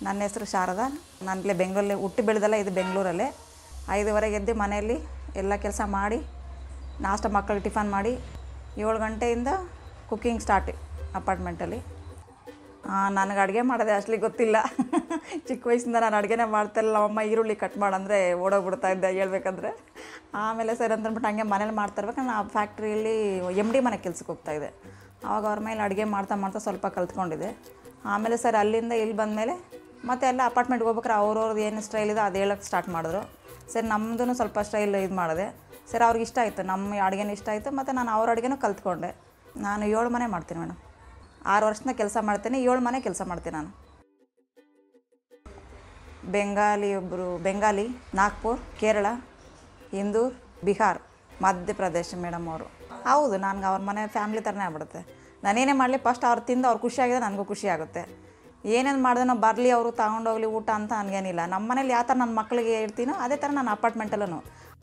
ನನ್ನ ಹೆಸರು ಶಾರದಾ ನಾನು ಇಲ್ಲೇ ಬೆಂಗಳೂರಲ್ಲಿ ಹುಟ್ಟಿ ಬೆಳೆದಲ್ಲ ಇದು ಬೆಂಗಳೂರಲ್ಲೇ ಐದುವರೆಗೆ ಎದ್ದು ಮನೆಯಲ್ಲಿ ಎಲ್ಲ ಕೆಲಸ ಮಾಡಿ ನಾಷ್ಟ ಮಕ್ಕಳಿಗೆ ಟಿಫನ್ ಮಾಡಿ ಏಳು ಗಂಟೆಯಿಂದ ಕುಕ್ಕಿಂಗ್ ಸ್ಟಾರ್ಟ್ ಅಪಾರ್ಟ್ಮೆಂಟಲ್ಲಿ ನನಗೆ ಅಡುಗೆ ಮಾಡೋದೇ ಅಷ್ಟಲಿ ಗೊತ್ತಿಲ್ಲ ಚಿಕ್ಕ ವಯಸ್ಸಿಂದ ನಾನು ಅಡುಗೆನೇ ಮಾಡ್ತಾಯಿಲ್ಲ ನಮ್ಮಮ್ಮ ಈರುಳ್ಳಿ ಕಟ್ ಮಾಡಂದರೆ ಓಡೋಗ್ಬಿಡ್ತಾ ಇದ್ದೆ ಹೇಳ್ಬೇಕಂದ್ರೆ ಆಮೇಲೆ ಸರಿ ಅಂತಂದ್ಬಿಟ್ಟು ಹಂಗೆ ಮನೇಲಿ ಮಾಡ್ತಾ ಇರ್ಬೇಕು ನಾನು ಫ್ಯಾಕ್ಟ್ರಿಯಲ್ಲಿ ಎಮ್ ಡಿ ಮನೆ ಕೆಲ್ಸಕ್ಕೆ ಹೋಗ್ತಾಯಿದ್ದೆ ಆವಾಗ ಅವ್ರ ಮೇಲೆ ಅಡುಗೆ ಮಾಡ್ತಾ ಮಾಡ್ತಾ ಸ್ವಲ್ಪ ಕಲ್ತ್ಕೊಂಡಿದ್ದೆ ಆಮೇಲೆ ಸರ್ ಅಲ್ಲಿಂದ ಇಲ್ಲಿ ಬಂದಮೇಲೆ ಮತ್ತೆ ಎಲ್ಲ ಅಪಾರ್ಟ್ಮೆಂಟ್ಗೆ ಹೋಗ್ಬೇಕಾರೆ ಅವ್ರವ್ರದ್ದು ಏನು ಸ್ಟೈಲ್ ಇದೆ ಅದು ಹೇಳೋಕ್ಕೆ ಸ್ಟಾರ್ಟ್ ಮಾಡಿದ್ರು ಸರಿ ನಮ್ಮದು ಸ್ವಲ್ಪ ಸ್ಟೈಲ್ ಇದು ಮಾಡಿದೆ ಸರಿ ಅವ್ರಿಗೆ ಇಷ್ಟ ಆಯಿತು ನಮ್ಮ ಅಡುಗೆನೂ ಇಷ್ಟ ಆಯಿತು ಮತ್ತು ನಾನು ಅವ್ರ ಅಡುಗೆನೂ ಕಲ್ತ್ಕೊಂಡೆ ನಾನು ಏಳು ಮನೆ ಮಾಡ್ತೀನಿ ಮೇಡಮ್ ಆರು ವರ್ಷದಿಂದ ಕೆಲಸ ಮಾಡ್ತೀನಿ ಏಳು ಮನೆ ಕೆಲಸ ಮಾಡ್ತೀನಿ ನಾನು ಬೆಂಗಾಲಿ ಒಬ್ಬರು ಬೆಂಗಾಲಿ ನಾಗ್ಪುರ್ ಕೇರಳ ಇಂದೂರ್ ಬಿಹಾರ್ ಮಧ್ಯಪ್ರದೇಶ ಮೇಡಮ್ ಅವರು ಹೌದು ನನಗೆ ಅವ್ರ ಮನೆ ಫ್ಯಾಮ್ಲಿ ಥರನೇ ಆಗ್ಬಿಡುತ್ತೆ ನಾನೇನೇ ಮಾಡಲಿ ಫಸ್ಟ್ ಅವ್ರು ತಿಂದು ಅವ್ರು ಖುಷಿಯಾಗಿದೆ ನನಗೂ ಖುಷಿ ಆಗುತ್ತೆ ಏನೇನು ಮಾಡಿದೆ ನಾವು ಬರಲಿ ಅವರು ತಗೊಂಡೋಗ್ಲಿ ಊಟ ಅಂತ ನನಗೇನಿಲ್ಲ ನಮ್ಮ ಮನೇಲಿ ಯಾವ ಥರ ನನ್ನ ಮಕ್ಕಳಿಗೆ ಇಡ್ತೀನೋ ಅದೇ ಥರ ನಾನು ಅಪಾರ್ಟ್ಮೆಂಟಲ್ಲೂ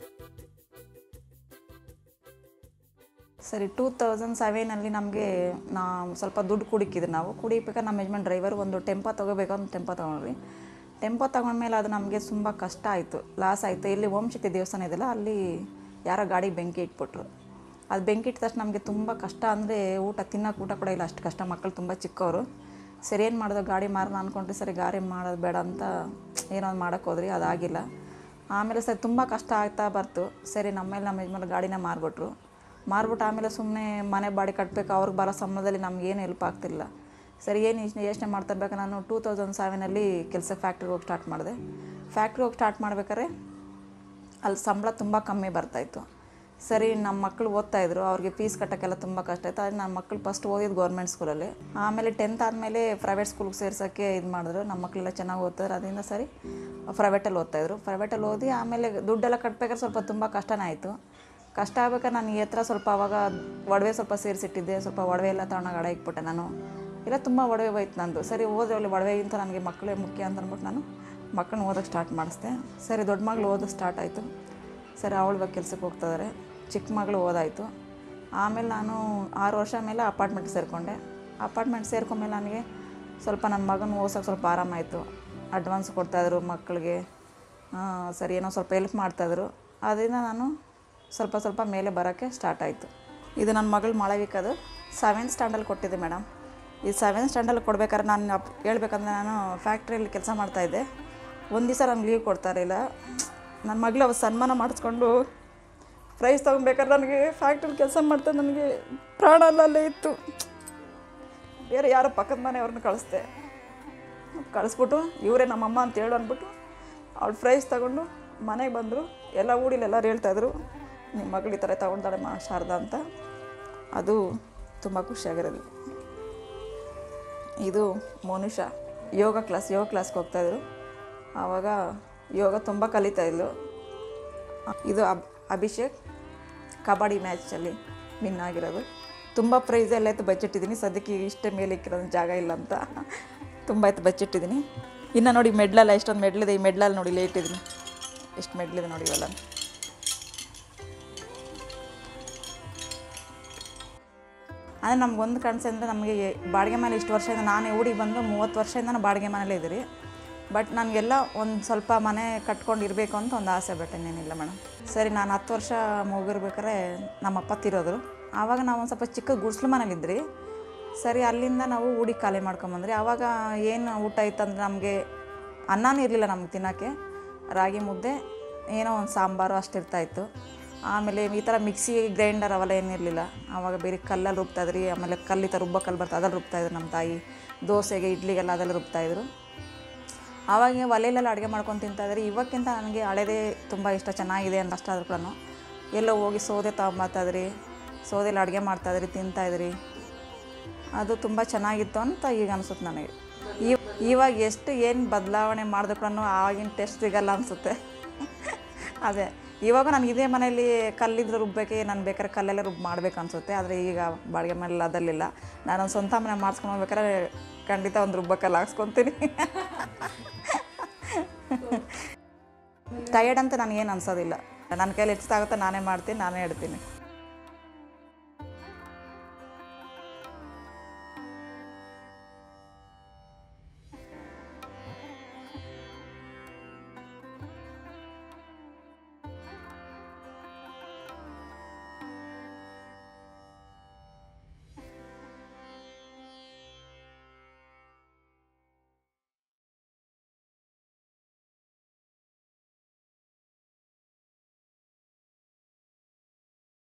ಸರಿ ಟೂ ತೌಸಂಡ್ ಸೆವೆನಲ್ಲಿ ನಮಗೆ ನಾವು ಸ್ವಲ್ಪ ದುಡ್ಡು ಕುಡಿಕಿದ್ರು ನಾವು ಕುಡಿಬೇಕಾದ್ರೆ ನಮ್ಮ ಯಜಮಾನ್ ಡ್ರೈವರ್ ಒಂದು ಟೆಂಪೋ ತೊಗೋಬೇಕು ಅಂತ ಟೆಂಪೋ ತೊಗೊಂಡ್ರಿ ಟೆಂಪೋ ತೊಗೊಂಡ್ಮೇಲೆ ಅದು ನಮಗೆ ತುಂಬ ಕಷ್ಟ ಆಯಿತು ಲಾಸ್ ಆಯಿತು ಇಲ್ಲಿ ಓಂ ಶಕ್ತಿ ದೇವಸ್ಥಾನ ಇದೆಯಲ್ಲ ಅಲ್ಲಿ ಯಾರೋ ಗಾಡಿ ಬೆಂಕಿ ಇಟ್ಬಿಟ್ರು ಅದು ಬೆಂಕಿ ಇಟ್ಟ ತಕ್ಷಣ ನಮಗೆ ತುಂಬ ಕಷ್ಟ ಅಂದರೆ ಊಟ ತಿನ್ನೋಕೆ ಊಟ ಕೂಡ ಇಲ್ಲ ಅಷ್ಟು ಕಷ್ಟ ಮಕ್ಕಳು ತುಂಬ ಚಿಕ್ಕವರು ಸರಿ ಏನು ಮಾಡೋದು ಗಾಡಿ ಮಾರೋಣ ಅಂದ್ಕೊಂಡ್ರಿ ಸರಿ ಗಾಡಿ ಮಾಡೋದು ಬೇಡ ಅಂತ ಏನೋ ಒಂದು ಮಾಡೋಕ್ಕೆ ಹೋದ್ರಿ ಅದಾಗಿಲ್ಲ ಆಮೇಲೆ ಸರಿ ತುಂಬ ಕಷ್ಟ ಆಗ್ತಾ ಬರ್ತು ಸರಿ ನಮ್ಮ ಮೇಲೆ ನಮ್ಮ ಯಜಮಾನ್ ಗಾಡಿನ ಮಾರ್ಬಿಟ್ರು ಮಾರ್ಬಿಟ್ಟು ಆಮೇಲೆ ಸುಮ್ಮನೆ ಮನೆ ಬಾಡಿ ಕಟ್ಟಬೇಕು ಅವ್ರಿಗೆ ಬರೋ ಸಂಬಳದಲ್ಲಿ ನಮಗೇನು ಹೆಲ್ಪ್ ಆಗ್ತಿಲ್ಲ ಸರಿ ಏನು ಯೋಚನೆ ಯೋಚನೆ ಮಾಡ್ತಾ ಇರ್ಬೇಕು ನಾನು ಟೂ ತೌಸಂಡ್ ಸೆವೆನಲ್ಲಿ ಕೆಲಸ ಫ್ಯಾಕ್ಟ್ರಿಗೆ ಹೋಗಿ ಸ್ಟಾರ್ಟ್ ಮಾಡಿದೆ ಫ್ಯಾಕ್ಟ್ರಿಗೆ ಹೋಗಿ ಸ್ಟಾರ್ಟ್ ಮಾಡ್ಬೇಕಾದ್ರೆ ಅಲ್ಲಿ ಸಂಬಳ ತುಂಬ ಕಮ್ಮಿ ಬರ್ತಾಯಿತ್ತು ಸರಿ ನಮ್ಮ ಮಕ್ಕಳು ಓದ್ತಾಯಿದ್ರು ಅವ್ರಿಗೆ ಫೀಸ್ ಕಟ್ಟೋಕ್ಕೆಲ್ಲ ತುಂಬ ಕಷ್ಟ ಆಯಿತು ಅದು ನಮ್ಮ ಮಕ್ಕಳು ಫಸ್ಟ್ ಓದಿದ್ದು ಗೌರ್ಮೆಂಟ್ ಸ್ಕೂಲಲ್ಲಿ ಆಮೇಲೆ ಟೆಂತ್ ಆದಮೇಲೆ ಪ್ರೈವೇಟ್ ಸ್ಕೂಲ್ಗೆ ಸೇರ್ಸೋಕ್ಕೆ ಇದು ಮಾಡಿದ್ರು ನಮ್ಮ ಮಕ್ಕಳೆಲ್ಲ ಚೆನ್ನಾಗಿ ಓದ್ತಾರೆ ಅದರಿಂದ ಸರಿ ಪ್ರೈವೇಟಲ್ಲಿ ಓದ್ತಾಯಿದ್ರು ಪ್ರೈವೇಟಲ್ಲಿ ಓದಿ ಆಮೇಲೆ ದುಡ್ಡೆಲ್ಲ ಕಟ್ಬೇಕಾದ್ರೆ ಸ್ವಲ್ಪ ತುಂಬ ಕಷ್ಟನೇ ಆಯಿತು ಕಷ್ಟ ಆಗ್ಬೇಕಾದ್ರೆ ನಾನು ಈ ಹತ್ರ ಸ್ವಲ್ಪ ಅವಾಗ ಒಡವೆ ಸ್ವಲ್ಪ ಸೇರಿಸಿಟ್ಟಿದ್ದೆ ಸ್ವಲ್ಪ ಒಡವೆ ಎಲ್ಲ ತಗೊಂಡಾಗ ಅಡ ಇಕ್ಬಿಟ್ಟೆ ನಾನು ಇಲ್ಲ ತುಂಬ ಒಡವೆ ಹೋಯ್ತು ನಂದು ಸರಿ ಓದೋಲ್ಲಿ ಒಡವೆಗಿಂತ ನನಗೆ ಮಕ್ಕಳೇ ಮುಖ್ಯ ಅಂತ ಅಂದ್ಬಿಟ್ಟು ನಾನು ಮಕ್ಕಳನ್ನ ಓದೋಕ್ಕೆ ಸ್ಟಾರ್ಟ್ ಮಾಡಿಸ್ದೆ ಸರಿ ದೊಡ್ಡ ಮಗಳು ಓದೋಕ್ಕೆ ಸ್ಟಾರ್ಟ್ ಆಯಿತು ಸರಿ ಅವಳು ಇವಾಗ ಕೆಲ್ಸಕ್ಕೆ ಹೋಗ್ತಿದ್ದಾರೆ ಚಿಕ್ಕ ಮಗಳು ಓದಾಯಿತು ಆಮೇಲೆ ನಾನು ಆರು ವರ್ಷ ಮೇಲೆ ಅಪಾರ್ಟ್ಮೆಂಟ್ ಸೇರಿಕೊಂಡೆ ಅಪಾರ್ಟ್ಮೆಂಟ್ ಸೇರ್ಕೊಂಡ್ಮೇಲೆ ನನಗೆ ಸ್ವಲ್ಪ ನನ್ನ ಮಗನ ಓದ್ಸೋಕೆ ಸ್ವಲ್ಪ ಆರಾಮಾಯಿತು ಅಡ್ವಾನ್ಸ್ ಕೊಡ್ತಾಯಿದ್ರು ಮಕ್ಕಳಿಗೆ ಆ, ಸರಿ ಏನೋ ಸ್ವಲ್ಪ ಹೆಲ್ಪ್ ಮಾಡ್ತಾಯಿದ್ರು ಅದರಿಂದ ನಾನು ಸ್ವಲ್ಪ ಸ್ವಲ್ಪ ಮೇಲೆ ಬರೋಕ್ಕೆ ಸ್ಟಾರ್ಟ್ ಆಯಿತು ಇದು ನನ್ನ ಮಗಳು ಮಾಳವಿಕದು ಸೆವೆಂತ್ ಸ್ಟ್ಯಾಂಡಲ್ಲಿ ಕೊಟ್ಟಿದ್ದೆ ಮೇಡಮ್ ಈ ಸೆವೆಂತ್ ಸ್ಟ್ಯಾಂಡಲ್ಲಿ ಕೊಡ್ಬೇಕಾದ್ರೆ ನಾನು ಅಪ್ ಹೇಳ್ಬೇಕಂದ್ರೆ ನಾನು ಫ್ಯಾಕ್ಟ್ರಿಯಲ್ಲಿ ಕೆಲಸ ಮಾಡ್ತಾಯಿದ್ದೆ ಒಂದು ದಿವಸ ನಂಗೆ ಲೀವ್ ಕೊಡ್ತಾ ಇರಲಿಲ್ಲ ನನ್ನ ಮಗಳು ಅವತ್ತು ಸನ್ಮಾನ ಮಾಡಿಸ್ಕೊಂಡು ಪ್ರೈಸ್ ತೊಗೊಬೇಕಾದ್ರೆ ನನಗೆ ಫ್ಯಾಕ್ಟ್ರಿಲಿ ಕೆಲಸ ಮಾಡ್ತಾ ನನಗೆ ಪ್ರಾಣ ಅಲ್ಲೇ ಇತ್ತು ಬೇರೆ ಯಾರೋ ಪಕ್ಕದ ಮನೆಯವ್ರನ್ನ ಕಳಿಸ್ದೆ ಕಳಿಸ್ಬಿಟ್ಟು ಇವರೇ ನಮ್ಮಮ್ಮ ಅಂತ ಹೇಳು ಅಂದ್ಬಿಟ್ಟು ಅವಳು ಪ್ರೈಸ್ ತಗೊಂಡು ಮನೆಗೆ ಬಂದರು ಎಲ್ಲ ಊಡಿಲಿ ಎಲ್ಲರೂ ಹೇಳ್ತಾಯಿದ್ರು ನಿಮ್ಮ ಮಗಳು ಈ ಥರ ತಗೊಂಡಾಳೆ ಮಾ ಶಾರದಾ ಅಂತ ಅದು ತುಂಬ ಖುಷಿಯಾಗಿರೋದು ಇದು ಮನುಷ್ಯ ಯೋಗ ಕ್ಲಾಸ್ ಯೋಗ ಕ್ಲಾಸ್ಗೆ ಹೋಗ್ತಾಯಿದ್ರು ಆವಾಗ ಯೋಗ ತುಂಬ ಕಲಿತಾ ಇದ್ಲು ಇದು ಅಬ್ ಅಭಿಷೇಕ್ ಕಬಡ್ಡಿ ಮ್ಯಾಚಲ್ಲಿ ವಿನ್ ಆಗಿರೋದು ತುಂಬ ಪ್ರೈಸ್ ಎಲ್ಲ ಆಯ್ತು ಬಚ್ಚಿಟ್ಟಿದ್ದೀನಿ ಸದ್ಯಕ್ಕೆ ಇಷ್ಟೇ ಮೇಲೆ ಇಕ್ಕಿರೋದು ಜಾಗ ಇಲ್ಲ ಅಂತ ತುಂಬ ಆಯ್ತು ಬಚ್ಚಿಟ್ಟಿದ್ದೀನಿ ಇನ್ನು ನೋಡಿ ಮೆಡ್ಲೆಲ್ಲ ಎಷ್ಟೊಂದು ಮೆಡ್ಲಿದೆ ಈ ಮೆಡ್ಲಲ್ಲಿ ನೋಡಿ ಲೇಟ್ ಇದ್ದೀನಿ ಎಷ್ಟು ಮೆಡ್ಲಿದೆ ನೋಡಿ ಇವೆಲ್ಲ ಅಂದರೆ ನಮ್ಗೊಂದು ಕಾಣಿಸಿ ಅಂದರೆ ನಮಗೆ ಬಾಡಿಗೆ ಮನೆ ಇಷ್ಟು ವರ್ಷದಿಂದ ನಾನು ಊರಿಗೆ ಬಂದು ಮೂವತ್ತು ವರ್ಷದಿಂದ ನಾನು ಬಾಡಿಗೆ ಮನೇಲೇ ಇದ್ದೀರಿ ಬಟ್ ನನಗೆಲ್ಲ ಒಂದು ಸ್ವಲ್ಪ ಮನೆ ಕಟ್ಕೊಂಡು ಇರಬೇಕು ಅಂತ ಒಂದು ಆಸೆ ಬಿಟ್ಟೆ ಏನಿಲ್ಲ ಮೇಡಮ್ ಸರಿ ನಾನು ಹತ್ತು ವರ್ಷ ಮುಗಿರ್ಬೇಕಾದ್ರೆ ನಮ್ಮ ಅಪ್ಪ ತಿರೋದ್ರು ಆವಾಗ ನಾವು ಒಂದು ಸ್ವಲ್ಪ ಚಿಕ್ಕ ಗುಡ್ಸ್ಲು ಮನೇಲಿದ್ರಿ ಸರಿ ಅಲ್ಲಿಂದ ನಾವು ಊಡಿಗೆ ಖಾಲಿ ಮಾಡ್ಕೊಂಬಂದ್ರಿ ಆವಾಗ ಏನು ಊಟ ಇತ್ತಂದ್ರೆ ನಮಗೆ ಅನ್ನನೂ ಇರಲಿಲ್ಲ ನಮ್ಗೆ ತಿನ್ನೋಕ್ಕೆ ರಾಗಿ ಮುದ್ದೆ ಏನೋ ಒಂದು ಸಾಂಬಾರು ಅಷ್ಟು ಇರ್ತಾಯಿತ್ತು ಆಮೇಲೆ ಈ ಥರ ಮಿಕ್ಸಿ ಗ್ರೈಂಡರ್ ಅವೆಲ್ಲ ಏನಿರಲಿಲ್ಲ ಆವಾಗ ಬೇರೆ ಕಲ್ಲಲ್ಲಿ ರುಬ್ತಾಯಿದ್ರಿ ಆಮೇಲೆ ಕಲ್ಲಿ ಥರ ರುಬ್ಬೋ ಕಲ್ಲು ಬರ್ತದೆ ಅದ್ರಲ್ಲಿ ರುಬ್ತಾಯಿದ್ರು ನಮ್ಮ ತಾಯಿ ದೋಸೆಗೆ ಇಡ್ಲಿಗೆಲ್ಲ ಅದೆಲ್ಲ ರುಬ್ತಾಯಿದ್ರು ಆವಾಗ ಒಲೆಯಲ್ಲೆಲ್ಲ ಅಡುಗೆ ಮಾಡ್ಕೊಂಡು ತಿಂತಾಯಿದ್ರಿ ಇವಾಗಕ್ಕಿಂತ ನನಗೆ ಹಳೇದೇ ತುಂಬ ಇಷ್ಟ ಚೆನ್ನಾಗಿದೆ ಅಂತ ಅಷ್ಟಾದ್ರೂ ಕೂಡ ಎಲ್ಲೋ ಹೋಗಿ ಸೌದೆ ತೊಗೊಂಬರ್ತಾಯಿದ್ರಿ ಸೌದೆಲಿ ಅಡುಗೆ ಮಾಡ್ತಾಯಿದ್ರಿ ತಿಂತಾಯಿದ್ರಿ ಅದು ತುಂಬ ಚೆನ್ನಾಗಿತ್ತು ಅಂತ ಈಗ ಅನಿಸುತ್ತೆ ನನಗೆ ಇವ್ ಇವಾಗ ಎಷ್ಟು ಏನು ಬದಲಾವಣೆ ಮಾಡಿದ್ರು ಕೂಡ ಆವಾಗಿನ ಟೇಸ್ಟ್ ಸಿಗಲ್ಲ ಅನಿಸುತ್ತೆ ಅದೇ ಇವಾಗ ನಾನು ಇದೇ ಮನೇಲಿ ಕಲ್ಲಿದ್ರೆ ರುಬ್ಬಕ್ಕೆ ನಾನು ಬೇಕಾದ್ರೆ ಕಲ್ಲೆಲ್ಲ ರುಬ್ಬ ಮಾಡ್ಬೇಕು ಅನಿಸುತ್ತೆ ಆದರೆ ಈಗ ಬಾಡಿಗೆ ಮನೇಲಿ ಅದರಲ್ಲಿಲ್ಲ ನಾನೊಂದು ಸ್ವಂತ ಮನೆ ಮಾಡ್ಸ್ಕೊಂಡು ಹೋಗ್ಬೇಕಾದ್ರೆ ಖಂಡಿತ ಒಂದು ರುಬ್ಬಕ್ಕಲ್ಲಿ ಹಾಕ್ಸ್ಕೊತೀನಿ ಟಯರ್ಡ್ ಅಂತ ನನಗೇನು ಅನ್ಸೋದಿಲ್ಲ ನನ್ನ ಕೈಲಿ ಎಷ್ಟಾಗುತ್ತೋ ನಾನೇ ಮಾಡ್ತೀನಿ ನಾನೇ ಇಡ್ತೀನಿ